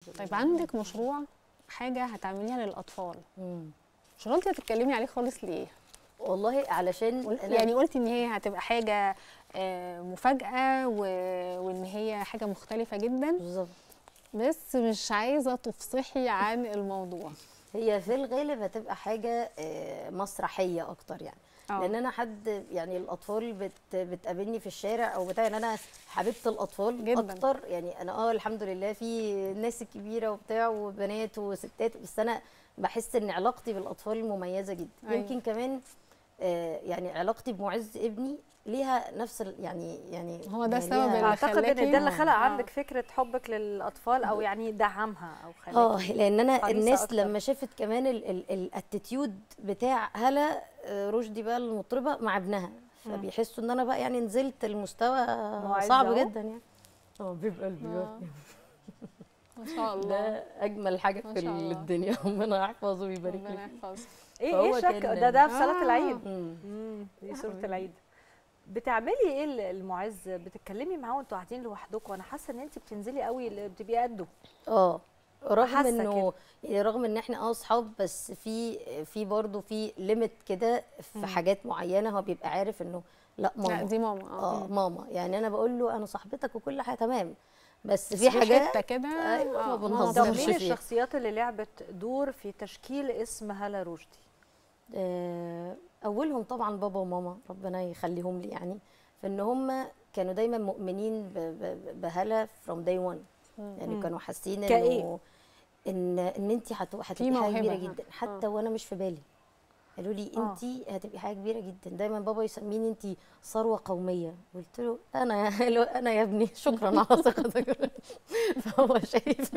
طيب عندك مشروع حاجه هتعمليها للاطفال مم. مش قلتي هتتكلمي عليه خالص ليه والله علشان قلت- أنا- يعني قلتي ان هي هتبقى حاجه آه، مفاجاه و... وان هي حاجه مختلفه جدا بالظبط بس مش عايزه تفصحي عن الموضوع هي في الغالب هتبقى حاجه آه، مسرحيه اكتر يعني آه. لان انا حد يعني الاطفال بت بتقابلني في الشارع او بتاع ان انا حبيبه الاطفال جداً. اكتر يعني انا اه الحمد لله في ناس كبيره وبتاع وبنات وستات بس انا بحس ان علاقتي بالاطفال مميزه جدا أيوة. يمكن كمان آه، يعني علاقتي بمعز ابني ليها نفس ال- يعني يعني هو ده يعني السبب ليها- اللي اعتقد ان خلاكي- ده اللي خلق آه. عندك فكره حبك للاطفال او يعني دعمها او اه خلاكي لان انا حريصة الناس أكتر. لما شافت كمان الاتيتيود بتاع هلا آه، رشدي بقى المطربه مع ابنها فبيحسوا ان انا بقى يعني نزلت المستوى معز صعب أهو. جدا يعني اه بيبقى قلبي آه. ما شاء الله ده اجمل حاجه ما في شاء الله. الدنيا ربنا يحفظه ويبارك ربنا لك يحفظك ايه فهو ايه شك كان- ده ده في صلاه آه. العيد مم. امم دي صوره العيد بتعملي ايه ل- المعز بتتكلمي معاه وانتوا قاعدين لوحدكم وانا حاسه ان انت بتنزلي قوي ل- بتبقي قده اه رغم حاسة انه يعني رغم ان احنا اه اصحاب بس في في برضه في ليميت كده في حاجات معينه هو بيبقى عارف انه لا لا ماما دي ماما اه اه ماما يعني انا بقول له انا صاحبتك وكل حاجه تمام بس بس في حاجات حته كده أيوة، ما آه، بنهزرش. ماما طب مش مين فيه. الشخصيات اللي لعبت دور في تشكيل اسم هلا رشدي آه، اولهم طبعا بابا وماما ربنا يخليهم لي يعني فان هم كانوا دايما مؤمنين ب- ب- بهلا فروم داي 1 يعني مم. كانوا حاسين كإيه؟ انه ان ان انت هتبقي حاجه موهبة، كبيره ها. جدا حتى وانا مش في بالي قالوا لي آه. انت هتبقي حاجه كبيره جدا دايما بابا يسميني انت ثروه قوميه قلت له انا يا انا يا ابني شكرا على ثقتك فهو شايف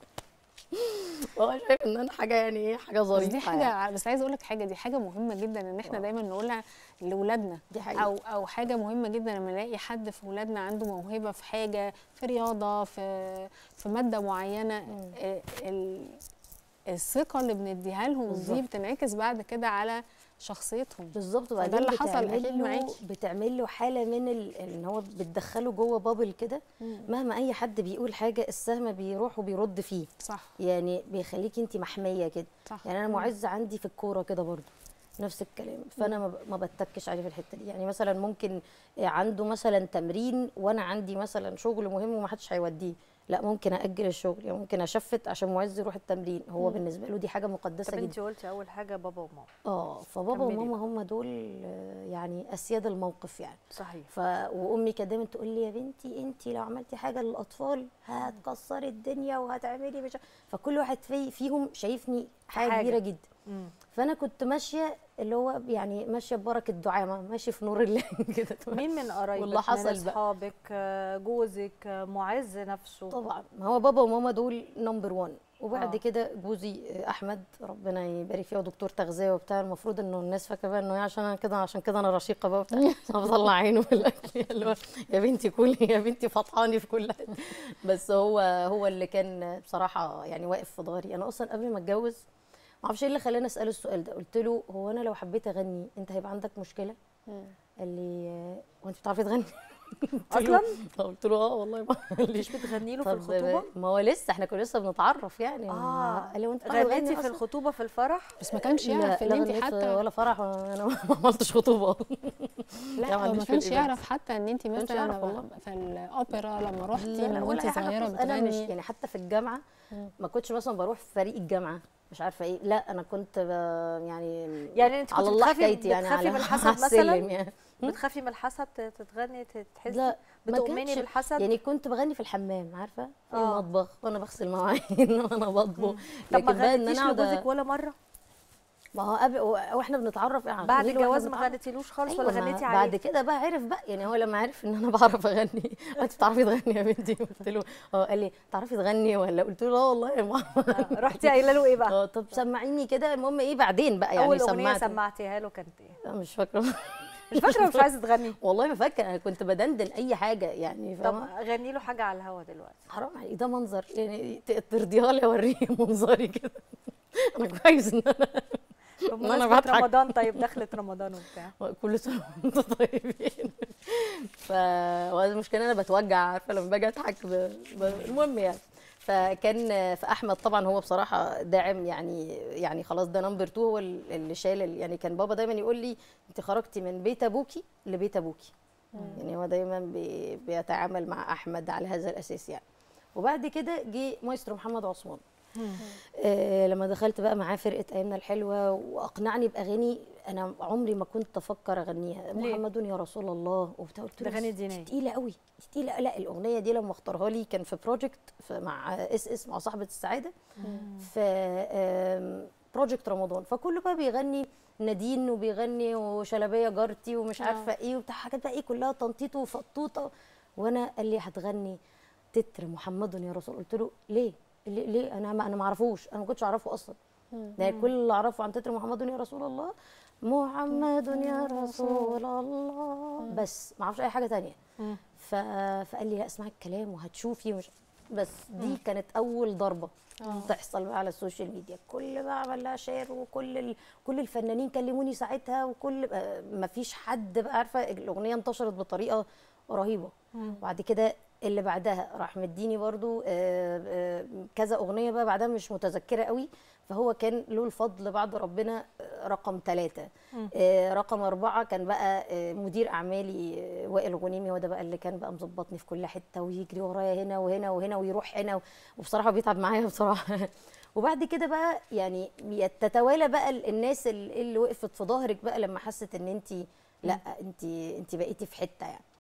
هو شايف ان انا حاجه يعني ايه حاجه بس ظريفه دي يعني. حاجه بس عايزه اقول لك حاجه دي حاجه مهمه جدا ان احنا آه. دايما نقولها لاولادنا دي حقيقة. او او حاجه مهمه جدا لما نلاقي حد في ولادنا عنده موهبه في حاجه في رياضه في في ماده معينه آه، ال- الثقه اللي بنديها لهم دي بالظبط. بتنعكس بعد كده على شخصيتهم بالظبط فده وبعدين اللي حصل بتعمل أكيد له- معاكي. بتعمل له حاله من ال- ان هو بتدخله جوه بابل كده مهما اي حد بيقول حاجه السهم بيروح وبيرد فيه صح يعني بيخليكي انت محميه كده صح يعني انا معز عندي في الكوره كده برضو نفس الكلام فانا ما ب- ما بتكش عليه في الحته دي يعني مثلا ممكن عنده مثلا تمرين وانا عندي مثلا شغل مهم وما حدش هيوديه لا ممكن اجل الشغل يعني ممكن اشفت عشان معز يروح التمرين هو بالنسبه له دي حاجه مقدسه طب جدا انت قلتي اول حاجه بابا وماما اه فبابا كملي وماما هم دول آه، يعني اسياد الموقف يعني صحيح ف وامي كانت دايما تقول لي يا بنتي انت لو عملتي حاجه للاطفال هتكسري الدنيا وهتعملي مش فكل واحد في فيهم شايفني حاجه, حاجة. كبيره جدا مم. فانا كنت ماشيه اللي هو يعني ماشيه ببركه دعامه ماشيه في نور الله كده مين من قرايبك واللي حصل من بقى. اصحابك آه، جوزك آه، معز نفسه طبعا ما هو بابا وماما دول نمبر 1 وبعد آه. كده جوزي احمد ربنا يبارك فيه هو دكتور تغذيه وبتاع المفروض انه الناس فاكره بقى انه إيه عشان انا كده عشان كده انا رشيقه بقى وبتاع بس انا بطلع عينه في الاكل اللي هو يا بنتي كلي يا بنتي فطحاني في كل حته بس هو هو اللي كان بصراحه يعني واقف في ظهري انا اصلا قبل ما اتجوز ما اعرفش ايه اللي خلاني اساله السؤال ده قلت له هو انا لو حبيت اغني انت هيبقى عندك مشكله قال لي آه، هو انت بتعرفي تغني قلت له- اصلا قلت له اه والله ما قال لي مش بتغني له في طب الخطوبه ما هو لسه احنا كنا لسه بنتعرف يعني اه قال لي وانت بتعرفي غنيتي تغني في أصلاً؟ الخطوبه في الفرح بس ما كانش لا يعرف ان لا انت غنيت حتى ولا فرح ولا- انا ما عملتش خطوبه لا لا، هو ما معلش في كانش الإيفنت. يعرف حتى ان انت كانش مثلا يعرف لما- والله. في الاوبرا لما رحتي لا، من ولا وانت أي حاجة صغيره خالص. انا مش بتغني يعني حتى في الجامعه ما كنتش مثلا بروح في فريق الجامعه مش عارفه ايه لا انا كنت ب... يعني يعني انت على كنت الله بتخافي حكايتي يعني بتخافي على من الحسد على السلم مثلا يعني بتخافي من الحسد ت- تتغني ت- تحسي لا ما بتؤمني كانش- بالحسد يعني كنت بغني في الحمام عارفه في آه. المطبخ وانا بغسل مواعين وانا بطبخ طب ما لكن بقى ان غنيتيش انا اقعد لجوزك ولا مره ما هو قبل واحنا بنتعرف يعني بعد غني له وإحنا الجواز ما بنتعرف. غنيتيلوش خالص أيوة ولا ما غنيتي بعد عليه كده بقى عرف بقى يعني هو لما عرف ان انا بعرف اغني انت بتعرفي تغني يا بنتي قلت له اه قال لي تعرفي تغني ولا قلت له لا والله يا ماما آه، رحتي قايله له ايه بقى اه طب سمعيني كده المهم ايه بعدين بقى يعني اول اغنيه سمعت سمعتيها له كانت ايه لا، مش فاكره مش فاكره مش عايزه تغني والله ما فاكره انا كنت بدندن اي حاجه يعني طب فاهمه غني له حاجه على الهوا دلوقتي حرام عليك ده منظر يعني ت- ترضيها لي اوريه منظري كده انا كويس ان انا بمناسبه بضحك. رمضان طيب دخلت رمضان وبتاع كل سنه وانتم طيبين ف والمشكله انا بتوجع عارفه لما باجي اضحك ب... ب... المهم يعني فكان فاحمد طبعا هو بصراحه داعم يعني يعني خلاص ده نمبر 2 هو اللي شال ال- يعني كان بابا دايما يقول لي انت خرجتي من بيت ابوكي لبيت ابوكي يعني هو دايما بي بيتعامل مع احمد على هذا الاساس يعني وبعد كده جه مايسترو محمد عثمان آه لما دخلت بقى معاه فرقه ايامنا الحلوه واقنعني باغاني انا عمري ما كنت افكر اغنيها ليه؟ محمد يا رسول الله وبتاع قلت له ده أغاني بس دينية. تقيله قوي تقيله لا الاغنيه دي لما اختارها لي كان في بروجكت مع اس اس مع صاحبه السعاده في آم، بروجكت رمضان فكله بقى بيغني نادين وبيغني وشلبيه جارتي ومش آه. عارفه ايه وبتاع حاجات بقى ايه كلها تنطيط وفطوطه وانا قال لي هتغني تتر محمد يا رسول قلت له ليه ليه, ليه؟ انا ما انا ما اعرفوش انا ما كنتش اعرفه اصلا يعني كل اللي اعرفه عن تتر محمد يا رسول الله محمد يا رسول الله بس ما اعرفش اي حاجه تانية مم. ف... فقال لي لا اسمعي الكلام وهتشوفي ومش بس دي كانت اول ضربه آه. تحصل بقى على السوشيال ميديا كل بقى عمل لها شير وكل ال... كل الفنانين كلموني ساعتها وكل ما فيش حد بقى عارفه الاغنيه انتشرت بطريقه رهيبه وبعد كده اللي بعدها راح مديني برضو آه، آه، كذا اغنيه بقى بعدها مش متذكره قوي فهو كان له الفضل بعد ربنا آه، رقم ثلاثة رقم أربعة كان بقى آه، مدير أعمالي آه، وائل غنيمي هو ده بقى اللي كان بقى مظبطني في كل حتة ويجري ورايا هنا وهنا وهنا ويروح هنا وبصراحة بيتعب معايا بصراحة وبعد كده بقى يعني تتوالى بقى ال- الناس اللي اللي وقفت في ظهرك بقى لما حست ان انت لا انت انت بقيتي في حته يعني